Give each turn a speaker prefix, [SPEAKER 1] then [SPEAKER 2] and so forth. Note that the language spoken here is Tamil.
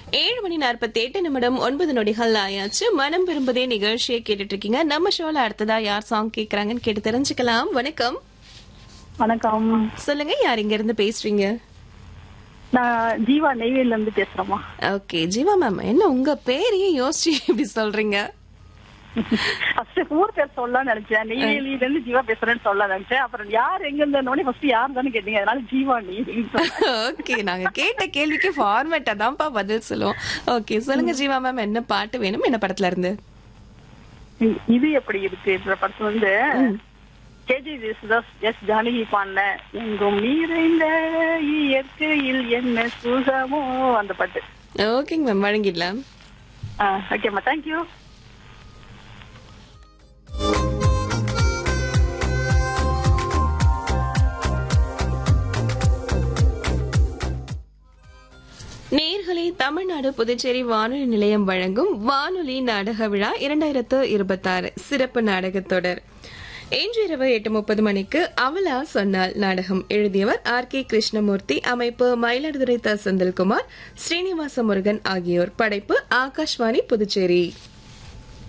[SPEAKER 1] ஏழு மணி நாற்பத்தி எட்டு நிமிடம் ஒன்பது நொடிகள் ஆயாச்சு மனம் விரும்புதே நிகழ்ச்சியை கேட்டுட்டு இருக்கீங்க நம்ம ஷோல அடுத்ததா யார் சாங் கேக்குறாங்கன்னு கேட்டு தெரிஞ்சுக்கலாம் வணக்கம்
[SPEAKER 2] வணக்கம்
[SPEAKER 1] சொல்லுங்க யார் இங்க இருந்து பேசுறீங்க
[SPEAKER 2] நான் ஜீவா நெய்வேலில இருந்து பேசுறேம்மா
[SPEAKER 1] ஓகே ஜீவா மேம் என்ன உங்க பேரையே யோசிச்சு இப்படி சொல்றீங்க
[SPEAKER 2] ஃபர்ஸ்ட் ஊர் பேர் சொல்லலாம்னு நினைச்சேன் நெய்வேலியில இருந்து ஜீவா பேசுறேன்னு சொல்ல நினைச்சேன் அப்புறம் யார் எங்க இருந்தோடனே ஃபர்ஸ்ட் யார் தானே கேட்டீங்க அதனால ஜீவா நெய்வேலி
[SPEAKER 1] ஓகே நாங்க கேட்ட கேள்விக்கு ஃபார்மேட்டா தான்ப்பா பதில் சொல்லுவோம் ஓகே சொல்லுங்க ஜீவா மேம் என்ன பாட்டு வேணும் என்ன படத்துல இருந்து
[SPEAKER 2] இது எப்படி இருக்கு இந்த படத்துல வந்து கேஜி ஜேசுதாஸ் எஸ் ஜானகி பாடின எங்கும் நிறைந்த இயற்கையில் என்ன சுகமோ அந்த பாட்டு
[SPEAKER 1] ஓகேங்க மேம் வழங்கிடலாம்
[SPEAKER 2] ஓகேம்மா தேங்க்யூ
[SPEAKER 1] நேர்களே தமிழ்நாடு புதுச்சேரி வானொலி நிலையம் வழங்கும் வானொலி நாடக விழா இரண்டாயிரத்து இருபத்தாறு சிறப்பு நாடகத் தொடர் இன்று இரவு எட்டு முப்பது மணிக்கு அவலா சொன்னால் நாடகம் எழுதியவர் ஆர் கே கிருஷ்ணமூர்த்தி அமைப்பு மயிலாடுதுறை த செந்தில்குமார் ஸ்ரீனிவாச முருகன் ஆகியோர் படைப்பு ஆகாஷ்வாணி புதுச்சேரி